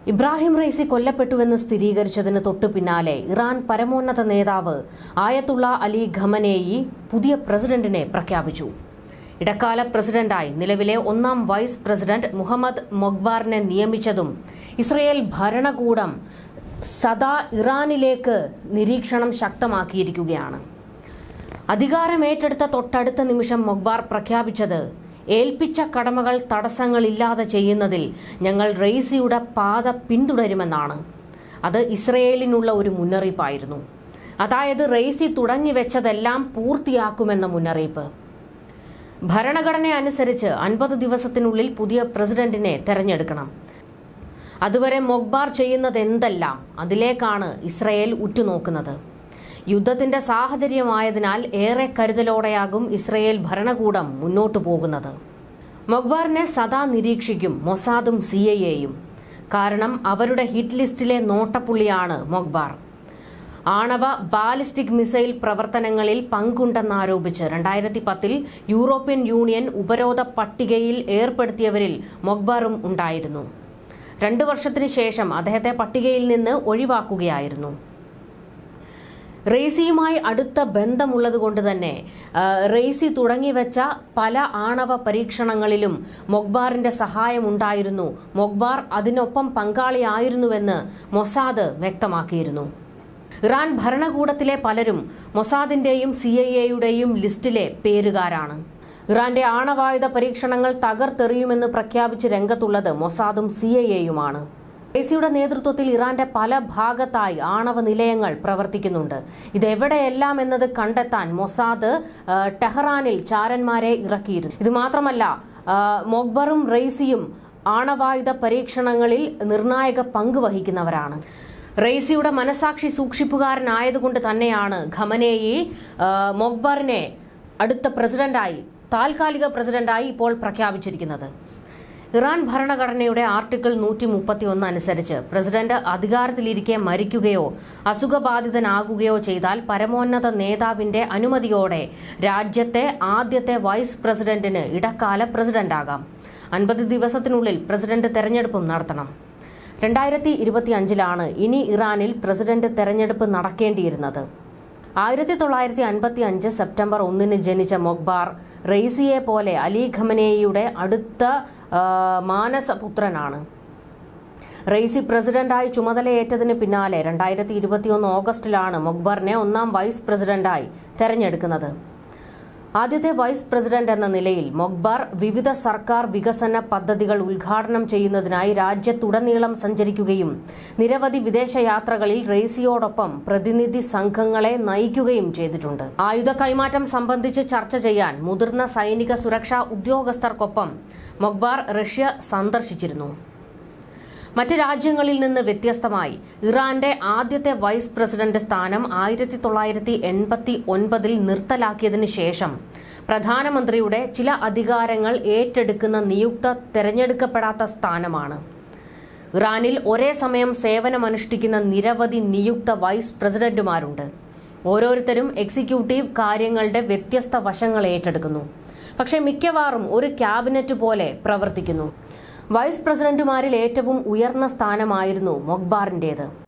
Ebrahim Raisi കൊല്ലപ്പെട്ടുവെന്ന് സ്ഥിരീകരിച്ചതിന് തൊട്ടു പിന്നാലെ Iran പരമോന്നത നേതാവ് ആയത്തുള്ള അലി ഖമനേയി പുതിയ പ്രസിഡന്റിനെ പ്രഖ്യാപിച്ചു ഇടക്കാല പ്രസിഡന്റായി നിലവിലെ ഒന്നാം വൈസ് പ്രസിഡന്റ് മുഹമ്മദ് മൊഗ്ബാറിനെ നിയമിച്ചതും ഇസ്രയേൽ ഭരണകൂടം സദാ ഇറാനിലേക്ക് നിരീക്ഷണം ശക്തമാക്കിയിരിക്കുകയാണ് അധികാരമേറ്റെടുത്ത തൊട്ടടുത്ത നിമിഷം മൊഗ്ബാർ പ്രഖ്യാപിച്ചത് ഏൽപ്പിച്ച കടമകൾ തടസ്സങ്ങളില്ലാതെ ചെയ്യുന്നതിൽ ഞങ്ങൾ റെയ്സിയുടെ പാത പിന്തുടരുമെന്നാണ് അത് ഇസ്രയേലിനുള്ള ഒരു മുന്നറിയിപ്പായിരുന്നു അതായത് റെയ്സി തുടങ്ങിവെച്ചതെല്ലാം പൂർത്തിയാക്കുമെന്ന മുന്നറിയിപ്പ് ഭരണഘടന അനുസരിച്ച് അൻപത് ദിവസത്തിനുള്ളിൽ പുതിയ പ്രസിഡന്റിനെ തെരഞ്ഞെടുക്കണം അതുവരെ മൊഗ്ബാർ ചെയ്യുന്നത് എന്തെല്ലാം അതിലേക്കാണ് ഇസ്രയേൽ ഉറ്റുനോക്കുന്നത് യുദ്ധത്തിന്റെ സാഹചര്യമായതിനാൽ ഏറെ കരുതലോടെയാകും ഇസ്രയേൽ ഭരണകൂടം മുന്നോട്ടു പോകുന്നത് മൊഗ്ബാറിനെ സദാ നിരീക്ഷിക്കും മൊസാദും സി ഐ എയും കാരണം അവരുടെ ഹിറ്റ് ലിസ്റ്റിലെ നോട്ടപ്പുള്ളിയാണ് മൊഗ്ബാർ ആണവ ബാലിസ്റ്റിക് മിസൈൽ പ്രവർത്തനങ്ങളിൽ പങ്കുണ്ടെന്നാരോപിച്ച് രണ്ടായിരത്തി പത്തിൽ യൂറോപ്യൻ യൂണിയൻ ഉപരോധ പട്ടികയിൽ ഏർപ്പെടുത്തിയവരിൽ മൊഗ്ബാറും ഉണ്ടായിരുന്നു രണ്ടു വർഷത്തിനു ശേഷം അദ്ദേഹത്തെ പട്ടികയിൽ നിന്ന് ഒഴിവാക്കുകയായിരുന്നു റെയ്സിയുമായി അടുത്ത ബന്ധമുള്ളതുകൊണ്ട് തന്നെ ആ, റെയ്സി തുടങ്ങിവെച്ച പല ആണവ പരീക്ഷണങ്ങളിലും മൊഗ്ബാറിന്റെ സഹായമുണ്ടായിരുന്നു മൊഗ്ബാർ അതിനൊപ്പം പങ്കാളിയായിരുന്നുവെന്ന് മൊസാദ് വ്യക്തമാക്കിയിരുന്നു ഇറാൻ ഭരണകൂടത്തിലെ പലരും മൊസാദിന്റെയും സി ഐ എയുടെയും ലിസ്റ്റിലെ പേരുകാരാണ് ഇറാന്റെ ആണവായുധ പരീക്ഷണങ്ങൾ തകർത്തെറിയുമെന്ന് പ്രഖ്യാപിച്ച് രംഗത്തുള്ളത് മൊസാദും സി ഐ എയുമാണ് റൈസിയുടെ നേതൃത്വത്തിൽ ഇറാന്റെ പല ഭാഗത്തായി ആണവ നിലയങ്ങൾ പ്രവർത്തിക്കുന്നുണ്ട് ഇതെവിടെയെല്ലാം എന്നത് കണ്ടെത്താൻ മൊസാദ് ആ, ടെഹ്റാനിൽ ചാരന്മാരെ ഇറക്കിയിരുന്നു ഇത് മാത്രമല്ല ആ, മൊഗ്ബറും റെയ്സിയും ആണവായുധ പരീക്ഷണങ്ങളിൽ നിർണായക പങ്ക് വഹിക്കുന്നവരാണ് റെയ്സിയുടെ മനസാക്ഷി സൂക്ഷിപ്പുകാരനായതുകൊണ്ട് തന്നെയാണ് ഖമനേയി ആ, മൊഗ്ബറിനെ അടുത്ത പ്രസിഡന്റായി താൽക്കാലിക പ്രസിഡന്റായി ഇപ്പോൾ പ്രഖ്യാപിച്ചിരിക്കുന്നത് ഇറാൻ ഭരണഘടനയുടെ ആർട്ടിക്കിൾ നൂറ്റി മുപ്പത്തിയൊന്ന് അനുസരിച്ച് പ്രസിഡന്റ് അധികാരത്തിലിരിക്കെ മരിക്കുകയോ അസുഖബാധിതനാകുകയോ ചെയ്താൽ പരമോന്നത നേതാവിന്റെ അനുമതിയോടെ രാജ്യത്തെ ആദ്യത്തെ വൈസ് പ്രസിഡന്റിന് ഇടക്കാല പ്രസിഡന്റാകാം അൻപത് ദിവസത്തിനുള്ളിൽ പ്രസിഡന്റ് തെരഞ്ഞെടുപ്പും നടത്തണം രണ്ടായിരത്തി ഇരുപത്തി അഞ്ചിലാണ് ഇനി ഇറാനിൽ പ്രസിഡന്റ് തെരഞ്ഞെടുപ്പ് നടക്കേണ്ടിയിരുന്നത് ആയിരത്തി തൊള്ളായിരത്തി അൻപത്തി അഞ്ച് സെപ്റ്റംബർ ഒന്നിന് ജനിച്ച മൊഗ്ബാർ റെയ്സിയെ പോലെ അലി ഖമനേയിയുടെ അടുത്ത ആ, മാനസപുത്രനാണ് റെയ്സി പ്രസിഡന്റായി ചുമതലയേറ്റതിന് പിന്നാലെ രണ്ടായിരത്തി ഇരുപത്തിയൊന്ന് ഓഗസ്റ്റിലാണ് മൊഗ്ബറിനെ ഒന്നാം വൈസ് പ്രസിഡന്റായി തെരഞ്ഞെടുക്കുന്നത് ആദ്യത്തെ വൈസ് പ്രസിഡന്റ് എന്ന നിലയിൽ മൊഗ്ബാർ വിവിധ സർക്കാർ വികസന പദ്ധതികൾ ഉദ്ഘാടനം ചെയ്യുന്നതിനായി രാജ്യത്തുടനീളം സഞ്ചരിക്കുകയും നിരവധി വിദേശയാത്രകളിൽ റെയ്സിയോടൊപ്പം പ്രതിനിധി സംഘങ്ങളെ നയിക്കുകയും ചെയ്തിട്ടുണ്ട് ആയുധ കൈമാറ്റം സംബന്ധിച്ച് ചർച്ച ചെയ്യാൻ മുതിർന്ന സൈനിക സുരക്ഷാ ഉദ്യോഗസ്ഥർക്കൊപ്പം മൊഗ്ബാർ റഷ്യ സന്ദർശിച്ചിരുന്നു മറ്റ് രാജ്യങ്ങളിൽ നിന്ന് വ്യത്യസ്തമായി ഇറാന്റെ ആദ്യത്തെ വൈസ് പ്രസിഡന്റ് സ്ഥാനം ആയിരത്തി തൊള്ളായിരത്തി എൺപത്തി ഒൻപതിൽ നിർത്തലാക്കിയതിനു ശേഷം പ്രധാനമന്ത്രിയുടെ ചില അധികാരങ്ങൾ ഏറ്റെടുക്കുന്ന നിയുക്ത തെരഞ്ഞെടുക്കപ്പെടാത്ത സ്ഥാനമാണ് ഇറാനിൽ ഒരേ സമയം സേവനമനുഷ്ഠിക്കുന്ന നിരവധി നിയുക്ത വൈസ് പ്രസിഡന്റുമാരുണ്ട് ഓരോരുത്തരും എക്സിക്യൂട്ടീവ് കാര്യങ്ങളുടെ വ്യത്യസ്ത വശങ്ങൾ ഏറ്റെടുക്കുന്നു പക്ഷേ മിക്കവാറും ഒരു ക്യാബിനറ്റ് പോലെ പ്രവർത്തിക്കുന്നു വൈസ് പ്രസിഡന്റുമാരിൽ ഏറ്റവും ഉയർന്ന സ്ഥാനമായിരുന്നു മൊഗ്ബാറിന്റേത്